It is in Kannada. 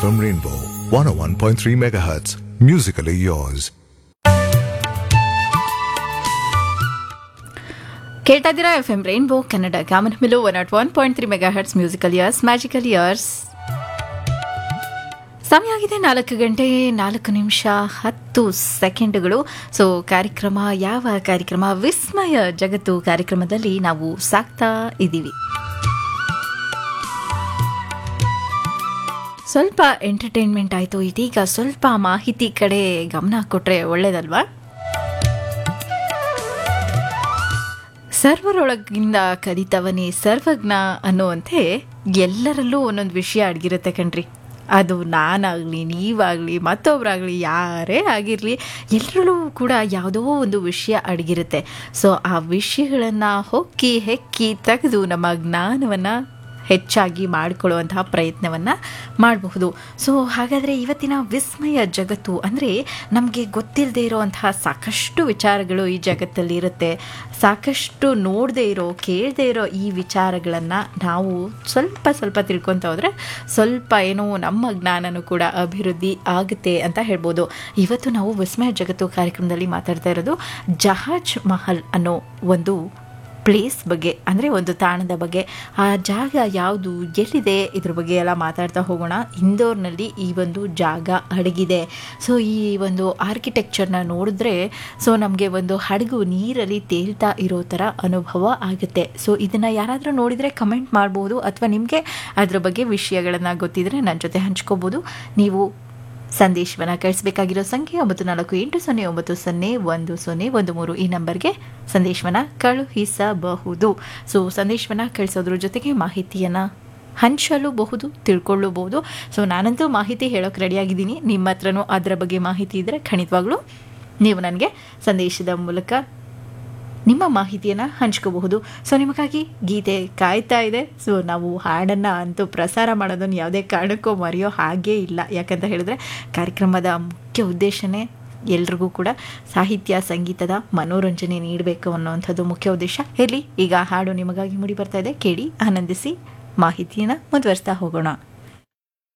FM Rainbow 101.3 MHz. Musically yours. ಕೇಳ್ತಾ ಇದ್ದೀರಾ ಎಫ್ ಎಂ ರೈನ್ಬೋ ಕನ್ನಡ ಕಾಮನ್ ಮಿಲು one naught one point three megahertz musical years magical years ಸಮಯ ಆಗಿದೆ ನಾಲ್ಕು ಗಂಟೆ ನಾಲ್ಕು ನಿಮಿಷ ಹತ್ತು ಸೆಕೆಂಡ್ಗಳು ಸೊ ಕಾರ್ಯಕ್ರಮ ಯಾವ ಕಾರ್ಯಕ್ರಮ ವಿಸ್ಮಯ ಜಗತ್ತು ಕಾರ್ಯಕ್ರಮದಲ್ಲಿ ನಾವು ಸಾಕ್ತಾ ಇದ್ದೀವಿ ಸ್ವಲ್ಪ ಎಂಟರ್ಟೈನ್ಮೆಂಟ್ ಆಯಿತು ಇದೀಗ ಸ್ವಲ್ಪ ಮಾಹಿತಿ ಕಡೆ ಗಮನ ಕೊಟ್ಟರೆ ಒಳ್ಳೇದಲ್ವಾ ಸರ್ವರೊಳಗಿಂದ ಕಲಿತವನೇ ಸರ್ವಜ್ಞ ಅನ್ನುವಂತೆ ಎಲ್ಲರಲ್ಲೂ ಒಂದೊಂದು ವಿಷಯ ಅಡಗಿರುತ್ತೆ ಕಣ್ರಿ ಅದು ನಾನಾಗಲಿ ನೀವಾಗಲಿ ಮತ್ತೊಬ್ಬರಾಗಲಿ ಯಾರೇ ಆಗಿರಲಿ ಎಲ್ಲರಲ್ಲೂ ಕೂಡ ಯಾವುದೋ ಒಂದು ವಿಷಯ ಅಡಗಿರುತ್ತೆ ಸೊ ಆ ವಿಷಯಗಳನ್ನು ಹೊಕ್ಕಿ ಹೆಕ್ಕಿ ತೆಗೆದು ನಮ್ಮ ಜ್ಞಾನವನ್ನು ಹೆಚ್ಚಾಗಿ ಮಾಡಿಕೊಳ್ಳುವಂತಹ ಪ್ರಯತ್ನವನ್ನು ಮಾಡಬಹುದು ಸೊ ಹಾಗಾದರೆ ಇವತ್ತಿನ ವಿಸ್ಮಯ ಜಗತ್ತು ಅಂದರೆ ನಮಗೆ ಗೊತ್ತಿಲ್ಲದೆ ಇರೋವಂತಹ ಸಾಕಷ್ಟು ವಿಚಾರಗಳು ಈ ಜಗತ್ತಲ್ಲಿ ಇರುತ್ತೆ ಸಾಕಷ್ಟು ನೋಡದೇ ಇರೋ ಕೇಳದೇ ಇರೋ ಈ ವಿಚಾರಗಳನ್ನು ನಾವು ಸ್ವಲ್ಪ ಸ್ವಲ್ಪ ತಿಳ್ಕೊತ ಹೋದರೆ ಸ್ವಲ್ಪ ಏನೋ ನಮ್ಮ ಜ್ಞಾನನೂ ಕೂಡ ಅಭಿವೃದ್ಧಿ ಆಗುತ್ತೆ ಅಂತ ಹೇಳ್ಬೋದು ಇವತ್ತು ನಾವು ವಿಸ್ಮಯ ಜಗತ್ತು ಕಾರ್ಯಕ್ರಮದಲ್ಲಿ ಮಾತಾಡ್ತಾ ಇರೋದು ಜಹಾಜ್ ಮಹಲ್ ಅನ್ನೋ ಒಂದು ಪ್ಲೇಸ್ ಬಗ್ಗೆ ಅಂದರೆ ಒಂದು ತಾಣದ ಬಗ್ಗೆ ಆ ಜಾಗ ಯಾವುದು ಎಲ್ಲಿದೆ ಇದ್ರ ಬಗ್ಗೆ ಎಲ್ಲ ಮಾತಾಡ್ತಾ ಹೋಗೋಣ ಇಂದೋರ್ನಲ್ಲಿ ಈ ಒಂದು ಜಾಗ ಅಡಗಿದೆ ಸೊ ಈ ಒಂದು ಆರ್ಕಿಟೆಕ್ಚರ್ನ ನೋಡಿದ್ರೆ ಸೊ ನಮಗೆ ಒಂದು ಹಡಗು ನೀರಲ್ಲಿ ತೇಲ್ತಾ ಇರೋ ಥರ ಅನುಭವ ಆಗುತ್ತೆ ಸೊ ಇದನ್ನು ಯಾರಾದರೂ ನೋಡಿದರೆ ಕಮೆಂಟ್ ಮಾಡ್ಬೋದು ಅಥವಾ ನಿಮಗೆ ಅದ್ರ ಬಗ್ಗೆ ವಿಷಯಗಳನ್ನು ಗೊತ್ತಿದ್ರೆ ನನ್ನ ಜೊತೆ ಹಂಚ್ಕೋಬೋದು ನೀವು ಸಂದೇಶವನ್ನು ಕಳಿಸಬೇಕಾಗಿರೋ ಸಂಖ್ಯೆ ಒಂಬತ್ತು ನಾಲ್ಕು ಎಂಟು ಸೊನ್ನೆ ಒಂಬತ್ತು ಸೊನ್ನೆ ಒಂದು ಸೊನ್ನೆ ಒಂದು ಮೂರು ಈ ನಂಬರ್ಗೆ ಸಂದೇಶವನ್ನು ಕಳುಹಿಸಬಹುದು ಸೊ ಸಂದೇಶವನ್ನು ಕಳಿಸೋದ್ರ ಜೊತೆಗೆ ಮಾಹಿತಿಯನ್ನು ಹಂಚಲೂಬಹುದು ತಿಳ್ಕೊಳ್ಳಬಹುದು ಸೊ ನಾನಂತೂ ಮಾಹಿತಿ ಹೇಳೋಕೆ ರೆಡಿಯಾಗಿದ್ದೀನಿ ನಿಮ್ಮ ಹತ್ರನೂ ಅದರ ಬಗ್ಗೆ ಮಾಹಿತಿ ಇದ್ದರೆ ಖಂಡಿತವಾಗ್ಲೂ ನೀವು ನನಗೆ ಸಂದೇಶದ ಮೂಲಕ ನಿಮ್ಮ ಮಾಹಿತಿಯನ್ನು ಹಂಚ್ಕೋಬಹುದು ಸೊ ನಿಮಗಾಗಿ ಗೀತೆ ಕಾಯ್ತಾ ಇದೆ ಸೊ ನಾವು ಹಾಡನ್ನು ಅಂತೂ ಪ್ರಸಾರ ಮಾಡೋದನ್ನು ಯಾವುದೇ ಕಾರಣಕ್ಕೂ ಮರೆಯೋ ಹಾಗೇ ಇಲ್ಲ ಯಾಕಂತ ಹೇಳಿದ್ರೆ ಕಾರ್ಯಕ್ರಮದ ಮುಖ್ಯ ಉದ್ದೇಶನೇ ಎಲ್ರಿಗೂ ಕೂಡ ಸಾಹಿತ್ಯ ಸಂಗೀತದ ಮನೋರಂಜನೆ ನೀಡಬೇಕು ಅನ್ನೋವಂಥದ್ದು ಮುಖ್ಯ ಉದ್ದೇಶ ಇರಲಿ ಈಗ ಹಾಡು ನಿಮಗಾಗಿ ಮೂಡಿ ಬರ್ತಾ ಇದೆ ಕೇಳಿ ಆನಂದಿಸಿ ಮಾಹಿತಿಯನ್ನು ಮುಂದುವರಿಸ್ತಾ ಹೋಗೋಣ